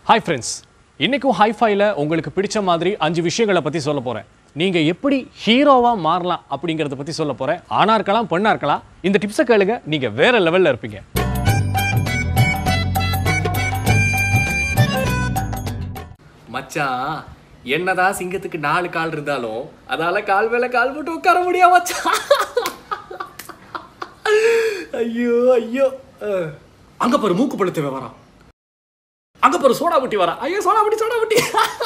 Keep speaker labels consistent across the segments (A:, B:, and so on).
A: Hi friends இன்னைக்கும் ஹைஃபைல உங்களுக்கு பிடிச்ச மாதிரி அஞ்சு விஷயங்களை பற்றி சொல்ல போகிறேன் நீங்கள் எப்படி ஹீரோவாக மாறலாம் அப்படிங்கிறத பற்றி சொல்ல போகிறேன் ஆணாக இருக்கலாம் பெண்ணாக இருக்கலாம் இந்த டிப்ஸை கேளுங்க நீங்கள் வேற லெவலில் இருப்பீங்க மச்சான் என்னதான் சிங்கத்துக்கு நாலு கால் இருந்தாலும் அதால கால் மேல கால் போட்டு உட்கார முடியாது மச்சான் ஐயோ ஐயோ அஹ். அங்க பாரு மூக்கு பழுத்து வரான் அங்க பாரு சோடா புட்டி வரா ஐயோ சோடா புட்டி சோடா புட்டி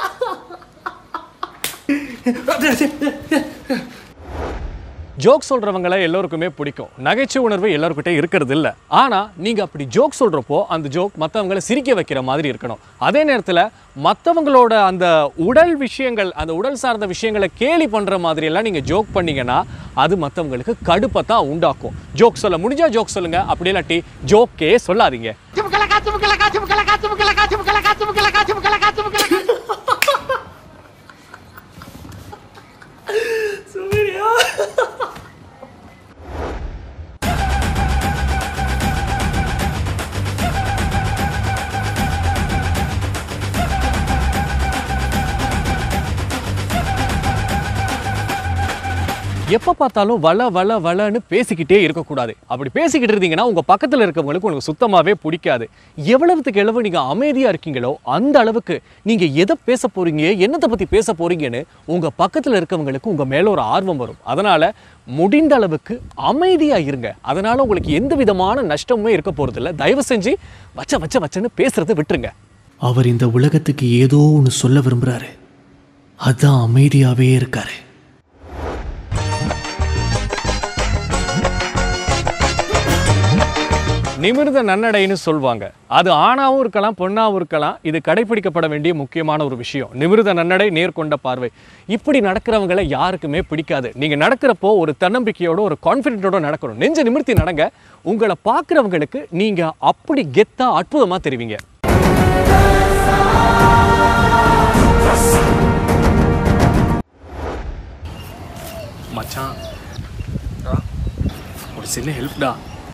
A: ஜோக் சொல்றவங்களை எல்லோருக்குமே பிடிக்கும் நகைச்சுவை உணர்வு எல்லாருக்கிட்டே இருக்கிறது இல்ல ஆனா நீங்க அப்படி ஜோக் சொல்றப்போ அந்த ஜோக் மத்தவங்களை சிரிக்க வைக்கிற மாதிரி இருக்கணும் அதே நேரத்துல மத்தவங்களோட அந்த உடல் விஷயங்கள் அந்த உடல் சார்ந்த விஷயங்களை கேலி பண்ற மாதிரி எல்லாம் நீங்க ஜோக் பண்ணீங்கன்னா அது மத்தவங்களுக்கு கடுப்பை தான் உண்டாக்கும் ஜோக் சொல்ல முடிஞ்சா ஜோக் சொல்லுங்க அப்படி இல்லாட்டி ஜோக்கே சொல்லாதீங்க எப்போ பார்த்தாலும் வள வள வளன்னு பேசிக்கிட்டே இருக்கக்கூடாது அப்படி பேசிக்கிட்டு இருந்தீங்கன்னா உங்கள் பக்கத்தில் இருக்கவங்களுக்கு உங்களுக்கு சுத்தமாகவே பிடிக்காது எவ்வளவுக்கு எவ்வளவு நீங்கள் அமைதியாக இருக்கீங்களோ அந்த அளவுக்கு நீங்கள் எதை பேச போகிறீங்க என்னத்தை பற்றி பேச போகிறீங்கன்னு உங்கள் பக்கத்தில் இருக்கவங்களுக்கு உங்கள் மேலே ஒரு ஆர்வம் வரும் அதனால் முடிந்த அளவுக்கு அமைதியாக இருங்க அதனால் உங்களுக்கு எந்த விதமான நஷ்டமுமே இருக்க போகிறதில்ல தயவு செஞ்சு வச்ச வச்ச வச்சன்னு பேசுறதை விட்டுருங்க
B: அவர் இந்த உலகத்துக்கு ஏதோ ஒன்று சொல்ல விரும்புறாரு அதான் அமைதியாவே இருக்காரு
A: நிமிர்ந்த நன்னடைன்னு சொல்லுவாங்க அது ஆணாவும் இருக்கலாம் பொண்ணாவும் இருக்கலாம் இது கடைபிடிக்கப்பட வேண்டிய முக்கியமான ஒரு விஷயம் நிமிர்ந்த நன்னடை நேர்கொண்ட பார்வை இப்படி நடக்கிறவங்களை யாருக்குமே பிடிக்காது நீங்க நடக்கிறப்போ ஒரு தன்னம்பிக்கையோட ஒரு கான்ஃபிடென்ட்டோட நடக்கணும் நெஞ்ச நிமிர்த்தி நடங்க உங்களை பார்க்குறவங்களுக்கு நீங்க அப்படி கெத்தா அற்புதமா தெரிவிங்க மச்சான் ஒரு சின்ன ஹெல்ப்டா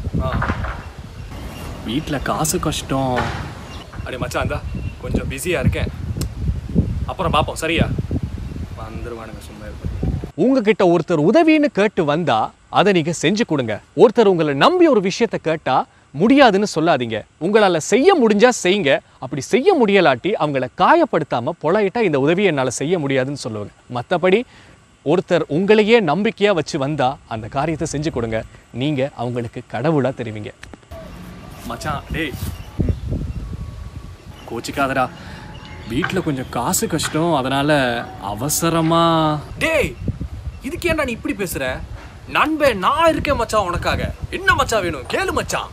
A: வீட்டில் காசு கஷ்டம் அடே மச்சான் இந்தா கொஞ்சம் பிஸியாக இருக்கேன் அப்புறம் பார்ப்போம் சரியா வந்துருவானுங்க சும்மா இருப்பேன் உங்ககிட்ட ஒருத்தர் உதவின்னு கேட்டு வந்தா அதை நீங்க செஞ்சு கொடுங்க ஒருத்தர் உங்களை நம்பி ஒரு விஷயத்த கேட்டா முடியாதுன்னு சொல்லாதீங்க உங்களால செய்ய முடிஞ்சா செய்யுங்க அப்படி செய்ய முடியலாட்டி அவங்கள காயப்படுத்தாம பொலையிட்டா இந்த உதவியை என்னால செய்ய முடியாதுன்னு சொல்லுவாங்க மற்றபடி ஒருத்தர் உங்களையே நம்பிக்கையா வச்சு வந்தா அந்த காரியத்தை செஞ்சு கொடுங்க நீங்க அவங்களுக்கு கடவுளா தெரிவிங்க மச்சான் டேய் கோச்சிக்காதடா வீட்டில் கொஞ்சம் காசு கஷ்டம் அதனால அவசரமா டேய் இதுக்கு ஏன்டா நீ இப்படி பேசுற நண்பே நான் இருக்கேன் மச்சான் உனக்காக என்ன மச்சான் வேணும் கேளு மச்சான்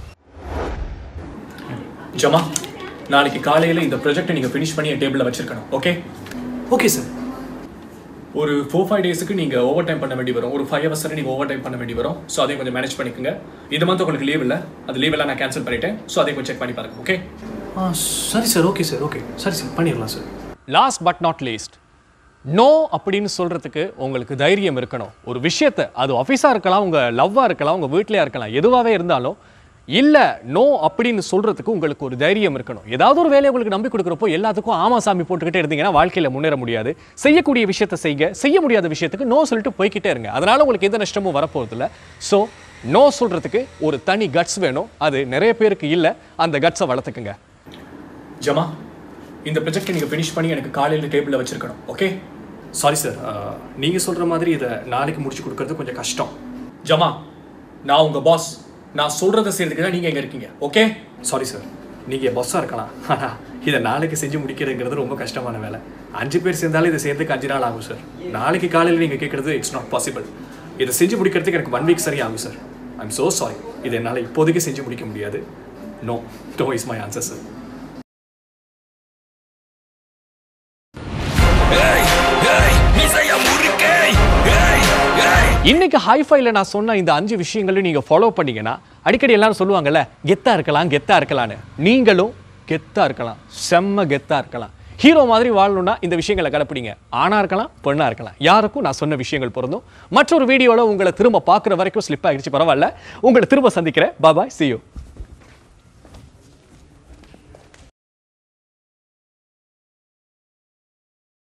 A: ஜமா நாளைக்கு காலையில் இந்த ப்ராஜெக்ட்டை நீங்கள் ஃபினிஷ் பண்ணி என் டேபிளில் வச்சிருக்கணும் ஓகே ஓகே சார் ஒரு ஃபோர் ஃபைவ் டேஸுக்கு நீங்கள் ஓவர் டைம் பண்ண வேண்டி வரும் ஒரு ஃபைவ் ஹவர்ஸ் வரை நீங்கள் ஓவர் டைம் பண்ண வேண்டி வரும் ஸோ அதையும் கொஞ்சம் மேனேஜ் பண்ணிக்கோங்க இந்த மந்த் உங்களுக்கு லீவ் இல்லை அது லீவ் எல்லாம் நான் கேன்சல் பண்ணிட்டேன் ஸோ அதையும் கொஞ்சம் செக் பண்ணி பாருங்க ஓகே
B: ஆ சரி சார் ஓகே சார் ஓகே சரி சார் பண்ணிடலாம் sir
A: last but not least no அப்படின்னு சொல்றதுக்கு உங்களுக்கு தைரியம் இருக்கணும் ஒரு விஷயத்தை அது ஆஃபீஸாக இருக்கலாம் உங்கள் லவ்வாக இருக்கலாம் உங்கள் வீட்லையா இருக்கலாம் எதுவாகவே இருந்தாலும் இல்லை நோ அப்படின்னு சொல்றதுக்கு உங்களுக்கு ஒரு தைரியம் இருக்கணும் ஏதாவது ஒரு வேலையை உங்களுக்கு நம்பி கொடுக்குறப்போ எல்லாத்துக்கும் ஆமா சாமி போட்டுக்கிட்டே இருந்தீங்கன்னா வாழ்க்கையில் முன்னேற முடியாது செய்யக்கூடிய விஷயத்தை செய்யுங்க செய்ய முடியாத விஷயத்துக்கு நோ சொல்லிட்டு போய்க்கிட்டே இருங்க அதனால உங்களுக்கு எந்த நஷ்டமும் வரப்போகிறதில்ல ஸோ நோ சொல்றதுக்கு ஒரு தனி கட்ஸ் வேணும் அது நிறைய பேருக்கு இல்லை அந்த கட்ஸை வளர்த்துக்குங்க ஜமா இந்த ப்ராஜெக்டை நீங்கள் ஃபினிஷ் பண்ணி எனக்கு காலையில் டேபிளில் வச்சிருக்கணும் ஓகே சாரி சார் நீங்கள் சொல்கிற மாதிரி இதை நாளைக்கு முடிச்சு கொடுக்கறது கொஞ்சம் கஷ்டம் ஜமா நான் உங்கள் பாஸ் நான் சொல்கிறத செய்யறதுக்கு தான் நீங்கள் எங்கே இருக்கீங்க ஓகே சாரி சார் நீங்கள் பாஸ்ஸாக இருக்கலாம் ஆனால் இதை நாளைக்கு செஞ்சு முடிக்கிறதுங்கிறது ரொம்ப கஷ்டமான வேலை அஞ்சு பேர் சேர்ந்தாலும் இதை செய்யறதுக்கு அஞ்சு நாள் ஆகும் சார் நாளைக்கு காலையில் நீங்கள் கேட்குறது இட்ஸ் நாட் பாசிபிள் இதை செஞ்சு முடிக்கிறதுக்கு எனக்கு ஒன் வீக் சரி ஆகும் சார் ஐம் so சாரி இதை என்னால் இப்போதைக்கு செஞ்சு முடிக்க முடியாது no do is my answer sir இன்னைக்கு ஹைஃபைல நான் சொன்ன இந்த அஞ்சு விஷயங்களையும் நீங்க ஃபாலோ பண்ணீங்கன்னா அடிக்கடி எல்லாரும் சொல்லுவாங்கல்ல கெத்தா இருக்கலாம் கெத்தா இருக்கலாம்னு நீங்களும் கெத்தா இருக்கலாம் செம்ம கெத்தா இருக்கலாம் ஹீரோ மாதிரி வாழணும்னா இந்த விஷயங்களை கடைப்பிடிங்க ஆணா இருக்கலாம் பெண்ணா இருக்கலாம் யாருக்கும் நான் சொன்ன விஷயங்கள் பொருந்தும் மற்றொரு வீடியோல உங்களை திரும்ப பார்க்குற வரைக்கும் ஸ்லிப் ஆகிடுச்சு பரவாயில்ல உங்களை திரும்ப சந்திக்கிறேன் பாபாய் see you